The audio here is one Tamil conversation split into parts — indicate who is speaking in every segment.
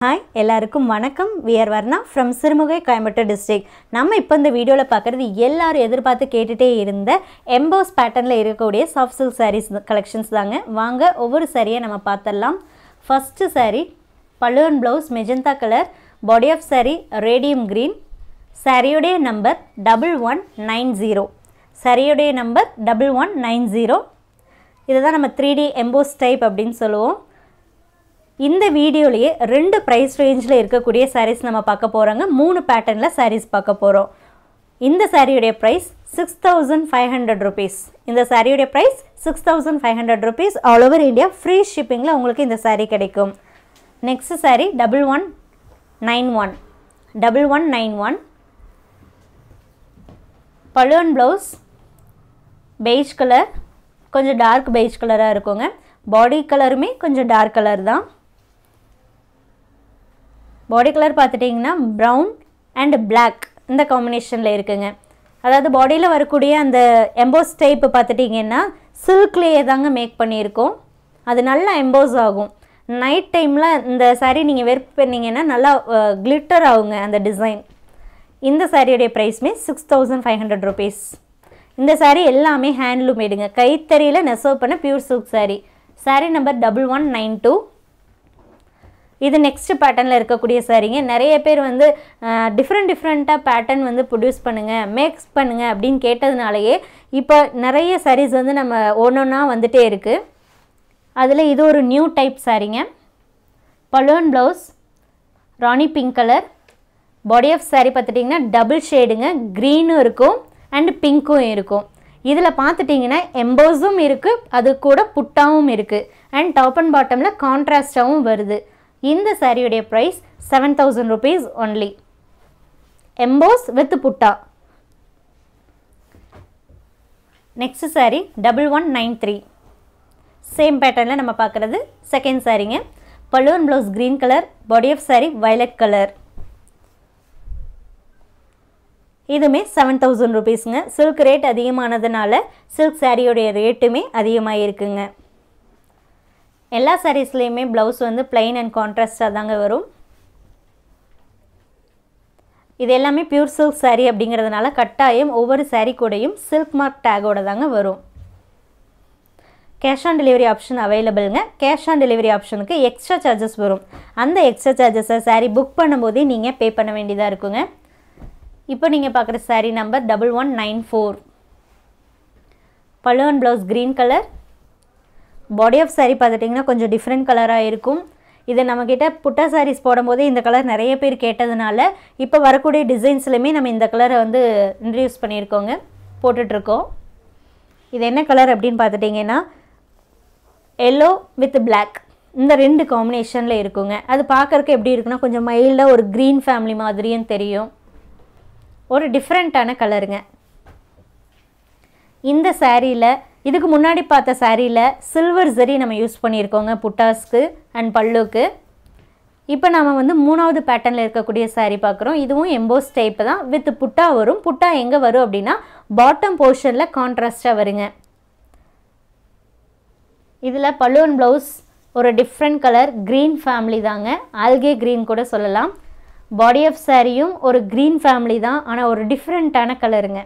Speaker 1: ஹாய் எல்லாருக்கும் வணக்கம் we are Varna from Sirumugai Coimbatore district நம்ம இப்போ இந்த வீடியோவில் பார்க்குறது எல்லாரும் எதிர்பார்த்து கேட்டுகிட்டே இருந்த எம்போஸ் பேட்டர்னில் இருக்கக்கூடிய சாஃப்ட் சில்க் சாரீஸ் கலெக்ஷன்ஸ் தாங்க வாங்க ஒவ்வொரு சாரியை நம்ம பார்த்துடலாம் ஃபஸ்ட்டு saree பல்லுவன் blouse magenta colour body of saree radium green சாரியுடைய number double one nine zero சாரியுடைய number double one nine zero இதை தான் நம்ம த்ரீ டி எம்போஸ் டைப் அப்படின்னு சொல்லுவோம் இந்த வீடியோலேயே ரெண்டு ப்ரைஸ் ரேஞ்சில் இருக்கக்கூடிய sarees நம்ம பார்க்க போகிறோங்க மூணு பேட்டர்னில் sarees பார்க்க போகிறோம் இந்த சாரியுடைய price six thousand five hundred rupees இந்த சாரியுடைய price six thousand five hundred rupees all over India free ஷிப்பிங்கில் உங்களுக்கு இந்த saree கிடைக்கும் next saree double one nine one double one nine one பழுவன் ப்ளவுஸ் பெய்ஜ் கலர் கொஞ்சம் டார்க் பெய்ஜ் கலராக இருக்குங்க பாடி கலருமே கொஞ்சம் டார்க் கலர் தான் பாடி கலர் பார்த்துட்டிங்கன்னா ப்ரௌன் அண்ட் Black இந்த காம்பினேஷனில் இருக்குங்க அதாவது பாடியில் வரக்கூடிய அந்த எம்போஸ் டைப் பார்த்துட்டிங்கன்னா சில்க்லேயே தாங்க மேக் பண்ணியிருக்கோம் அது நல்லா எம்போஸ் ஆகும் நைட் டைமில் இந்த saree நீங்கள் வெர்க் பண்ணீங்கன்னா நல்லா கிளிட்டர் ஆகுங்க அந்த டிசைன் இந்த சாரியுடைய ப்ரைஸ்மே six thousand five hundred rupees இந்த saree எல்லாமே ஹேண்ட்லூம் மேடுங்க கைத்தறியில் நெசவு பண்ண pure silk saree saree number double one nine two இது நெக்ஸ்ட் பேட்டர்னில் இருக்கக்கூடிய சாரீங்க நிறைய பேர் வந்து டிஃப்ரெண்ட் டிஃப்ரெண்ட்டாக பேட்டர்ன் வந்து ப்ரொடியூஸ் பண்ணுங்கள் மேக்ஸ் பண்ணுங்கள் அப்படின்னு கேட்டதுனாலயே இப்போ நிறைய sarees வந்து நம்ம ஒன்றொன்னா வந்துட்டே இருக்குது அதில் இது ஒரு நியூ டைப் சாரீங்க balloon blouse rani pink colour body of saree பார்த்துட்டிங்கன்னா டபுள் ஷேடுங்க க்ரீனும் இருக்கும் அண்ட் பிங்க்கும் இருக்கும் இதில் பார்த்துட்டிங்கன்னா எம்போஸும் இருக்குது அது கூட புட்டாவும் இருக்குது அண்ட் டாப் அண்ட் பாட்டமில் கான்ட்ராஸ்டாகவும் வருது இந்த சாரியுடைய price seven thousand rupees only emboss with butta next saree double one nine three same பேட்டர்னில் நம்ம பார்க்குறது செகண்ட் சாரீங்க balloon blouse green colour body of saree violet colour இதுவுமே செவன் தௌசண்ட் ருபீஸுங்க சில்க் ரேட் அதிகமானதுனால சில்க் சாரியோடைய ரேட்டுமே அதிகமாக இருக்குங்க எல்லா சாரீஸ்லேயுமே ப்ளவுஸ் வந்து பிளைன் அண்ட் கான்ட்ராஸ்டாக தாங்க வரும் இது எல்லாமே பியூர் சில்க் saree அப்படிங்கிறதுனால கட்டாயம் ஒவ்வொரு saree கூடயும் சில்க் மார்க் டேகோட தாங்க வரும் கேஷ் ஆன் டெலிவரி ஆப்ஷன் அவைலபிளுங்க கேஷ் ஆன் டெலிவரி ஆப்ஷனுக்கு எக்ஸ்ட்ரா சார்ஜஸ் வரும் அந்த எக்ஸ்ட்ரா சார்ஜஸை saree புக் பண்ணும்போதே நீங்கள் பே பண்ண வேண்டியதாக இருக்குங்க இப்போ நீங்கள் பார்க்குற saree number double one nine four பழுவன் blouse green colour body of saree பார்த்துட்டிங்கன்னா கொஞ்சம் டிஃப்ரெண்ட் கலராக இருக்கும் இது நம்மக்கிட்ட புட்டா சாரீஸ் போடும்போது இந்த கலர் நிறைய பேர் கேட்டதுனால இப்போ வரக்கூடிய டிசைன்ஸ்லையுமே நம்ம இந்த கலரை வந்து இன்ட்ரடியூஸ் பண்ணியிருக்கோங்க போட்டுட்ருக்கோம் இது என்ன கலர் அப்படின்னு பார்த்துட்டிங்கன்னா எல்லோ வித் பிளாக் இந்த ரெண்டு காம்பினேஷனில் இருக்குங்க அது பார்க்குறக்கு எப்படி இருக்குன்னா கொஞ்சம் மைல்டாக ஒரு க்ரீன் ஃபேமிலி மாதிரியும் தெரியும் ஒரு டிஃப்ரெண்ட்டான கலருங்க இந்த சாரியில் இதுக்கு முன்னாடி பார்த்த சாரியில் சில்வர் ஜரி நம்ம யூஸ் பண்ணியிருக்கோங்க புட்டாஸ்க்கு அண்ட் பல்லுக்கு இப்போ நாம் வந்து மூணாவது பேட்டர்னில் இருக்கக்கூடிய saree பார்க்குறோம் இதுவும் எம்போஸ் டைப் தான் வித் புட்டா வரும் புட்டா எங்கே வரும் அப்படின்னா பாட்டம் போர்ஷனில் கான்ட்ராஸ்டாக வருங்க இதில் பல்லுவன் ப்ளவுஸ் ஒரு டிஃப்ரெண்ட் கலர் க்ரீன் ஃபேமிலி தாங்க ஆல்கே க்ரீன் கூட சொல்லலாம் பாடி ஆஃப் சாரியும் ஒரு க்ரீன் ஃபேமிலி தான் ஆனால் ஒரு டிஃப்ரெண்ட்டான கலருங்க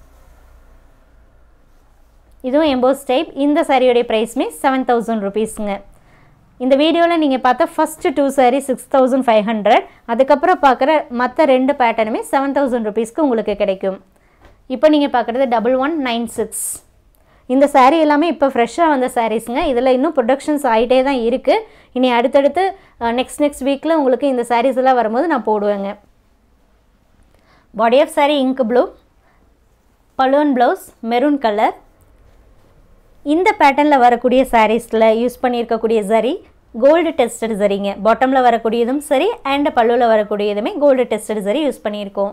Speaker 1: இதுவும் எம்போஸ் டைப் இந்த சாரியோடைய ப்ரைஸ்மே செவன் தௌசண்ட் ருபீஸுங்க இந்த வீடியோவில் நீங்கள் பார்த்த first two saree six thousand five hundred அதுக்கப்புறம் பார்க்குற மற்ற ரெண்டு பேட்டர்னுமே செவன் தௌசண்ட் ருபீஸ்க்கு உங்களுக்கு கிடைக்கும் இப்போ நீங்கள் பார்க்குறது டபுள் ஒன் நைன் சிக்ஸ் இந்த saree எல்லாமே இப்போ ஃப்ரெஷ்ஷாக வந்த சாரீஸுங்க இதில் இன்னும் ப்ரொடக்ஷன்ஸ் ஆகிட்டே தான் இருக்குது இனி அடுத்தடுத்து நெக்ஸ்ட் நெக்ஸ்ட் வீக்கில் உங்களுக்கு இந்த sarees எல்லாம் வரும்போது நான் போடுவேங்க body of saree ink blue balloon blouse maroon colour இந்த பேட்டர்னில் வரக்கூடிய சாரீஸில் யூஸ் பண்ணியிருக்கக்கூடிய சரி கோல்டு டெஸ்டட் சரிங்க பாட்டமில் வரக்கூடியதும் சரி அண்ட் பல்லுவில் வரக்கூடியதுமே கோல்டு டெஸ்டட் சரி யூஸ் பண்ணியிருக்கோம்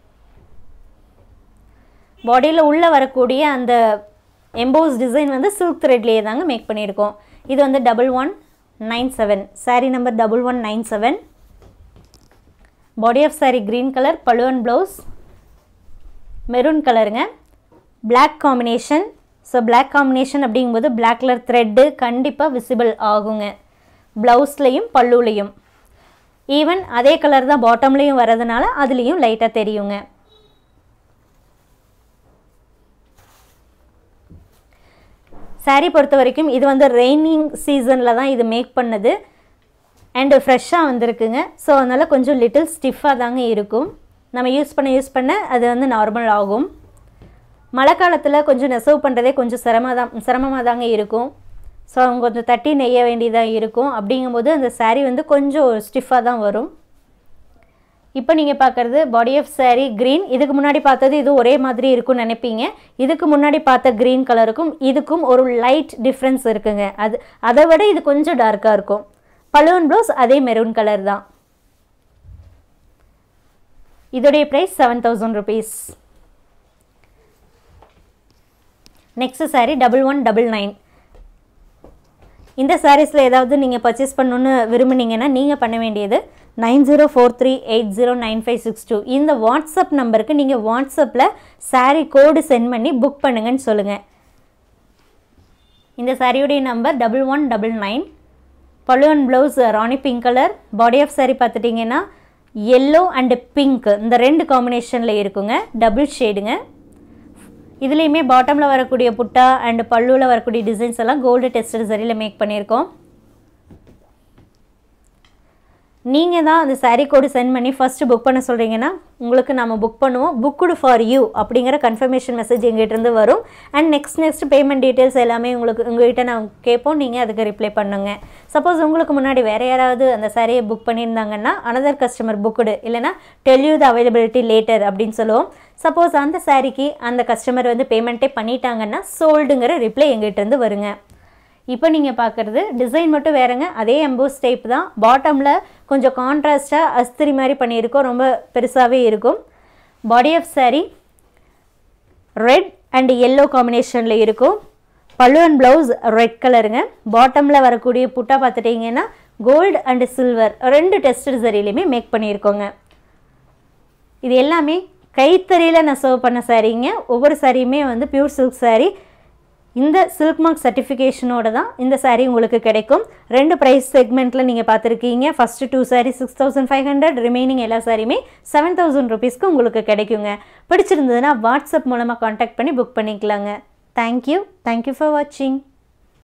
Speaker 1: பாடியில் உள்ளே வரக்கூடிய அந்த எம்போஸ் டிசைன் வந்து சில்க் த்ரெட்லேயே தாங்க மேக் பண்ணியிருக்கோம் இது வந்து double one nine seven saree number double one nine seven body of saree green colour பழுவன் ப்ளவுஸ் மெரூன் கலருங்க Black combination so Black combination அப்படிங்கும்போது Black கலர் த்ரெட்டு கண்டிப்பாக விசிபிள் ஆகுங்க ப்ளவுஸ்லையும் பல்லுலையும் ஈவன் அதே கலர் தான் பாட்டம்லேயும் வரதுனால அதுலேயும் லைட்டாக தெரியுங்க சாரீ பொறுத்த வரைக்கும் இது வந்து ரெய்னிங் சீசனில் தான் இது மேக் பண்ணது அண்டு ஃப்ரெஷ்ஷாக வந்திருக்குங்க ஸோ அதனால் கொஞ்சம் லிட்டில் ஸ்டிஃபாக தாங்க இருக்கும் நம்ம யூஸ் பண்ண யூஸ் பண்ண அது வந்து நார்மல் ஆகும் மழை காலத்தில் கொஞ்சம் நெசவு பண்ணுறதே கொஞ்சம் சிரமம் தான் சிரமமாக தாங்க இருக்கும் ஸோ அவங்க கொஞ்சம் தட்டி நெய்ய வேண்டியதாக இருக்கும் அப்படிங்கும்போது அந்த சாரீ வந்து கொஞ்சம் ஸ்டிஃபாக தான் வரும் இப்போ நீங்கள் பார்க்குறது பாடி ஆஃப் சாரீ க்ரீன் இதுக்கு முன்னாடி பார்த்தது இது ஒரே மாதிரி இருக்கும்னு நினைப்பீங்க இதுக்கு முன்னாடி பார்த்த க்ரீன் கலருக்கும் இதுக்கும் ஒரு லைட் டிஃப்ரென்ஸ் இருக்குங்க அது அதை விட இது கொஞ்சம் டார்க்காக இருக்கும் பலூன் ப்ளவுஸ் அதே மெரூன் கலர் தான் இதோடைய price seven thousand rupees next saree double one double nine இந்த சாரீஸில் ஏதாவது நீங்கள் பர்ச்சேஸ் பண்ணணுன்னு விரும்புனீங்கன்னா நீங்கள் பண்ண வேண்டியது nine zero four three eight zero nine five six two இந்த வாட்ஸ்அப் நம்பருக்கு நீங்கள் வாட்ஸ்அப்பில் சாரீ கோடு சென்ட் பண்ணி புக் பண்ணுங்கன்னு சொல்லுங்கள் இந்த சாரியுடைய number double one double nine பழுவன் blouse rani pink colour body of saree பார்த்துட்டிங்கன்னா எல்லோ அண்டு பிங்க் இந்த ரெண்டு காம்பினேஷனில் இருக்குங்க டபுள் ஷேடுங்க இதுலேயுமே பாட்டமில் வரக்கூடிய புட்டா அண்ட் பல்லுவில் வரக்கூடிய டிசைன்ஸ் எல்லாம் கோல்டு டெஸ்டட் சரியில் மேக் பண்ணியிருக்கோம் நீங்கள் தான் அந்த சாரீ கோடு சென்ட் பண்ணி ஃபஸ்ட்டு புக் பண்ண சொல்கிறீங்கன்னா உங்களுக்கு நம்ம புக் பண்ணுவோம் புக்குடு ஃபார் யூ அப்படிங்கிற கன்ஃபர்மேஷன் மெசேஜ் எங்கிட்டேருந்து வரும் and next next payment details எல்லாமே உங்களுக்கு உங்கள்கிட்ட நான் கேட்போம் நீங்கள் அதுக்கு ரிப்ளை பண்ணுங்க சப்போஸ் உங்களுக்கு முன்னாடி வேறு யாராவது அந்த சாரியை புக் பண்ணியிருந்தாங்கன்னா அனதர் கஸ்டமர் புக்குடு இல்லைனா tell you the availability later அப்படின்னு சொல்லுவோம் சப்போஸ் அந்த சாரிக்கு அந்த கஸ்டமர் வந்து பேமெண்ட்டே பண்ணிட்டாங்கன்னா சோல்டுங்கிற ரிப்ளை எங்கிட்டேருந்து வருங்க இப்போ நீங்கள் பார்க்குறது டிசைன் மட்டும் வேறுங்க அதே எம்போஸ் டைப் தான் பாட்டமில் கொஞ்சம் கான்ட்ராஸ்ட்டாக அஸ்திரி மாதிரி பண்ணியிருக்கோம் ரொம்ப பெருசாகவே இருக்கும் body of saree red and yellow காம்பினேஷனில் இருக்கும் பல்லு அண்ட் ப்ளவுஸ் ரெட் கலருங்க பாட்டமில் வரக்கூடிய புட்டா பார்த்துட்டிங்கன்னா கோல்டு அண்டு சில்வர் ரெண்டு டெஸ்ட் சரிலையுமே மேக் பண்ணியிருக்கோங்க இது எல்லாமே கைத்தறியில் நெசவு பண்ண சாரீங்க ஒவ்வொரு சாரியுமே வந்து பியூர் சில்க் சாரீ இந்த சில்க் மார்க் சர்டிஃபிகேஷனோட தான் இந்த சாரீ உங்களுக்கு கிடைக்கும் ரெண்டு ப்ரைஸ் செக்மெண்ட்டில் நீங்கள் பார்த்துருக்கீங்க first two saree six thousand five hundred remaining எல்லா சாரியுமே செவன் தௌசண்ட் ருபீஸ்க்கு உங்களுக்கு கிடைக்குங்க பிடிச்சிருந்ததுன்னா வாட்ஸ்அப் மூலமாக காண்டாக்ட் பண்ணி புக் பண்ணிக்கலாங்க தேங்க்யூ தேங்க்யூ ஃபார் வாட்சிங்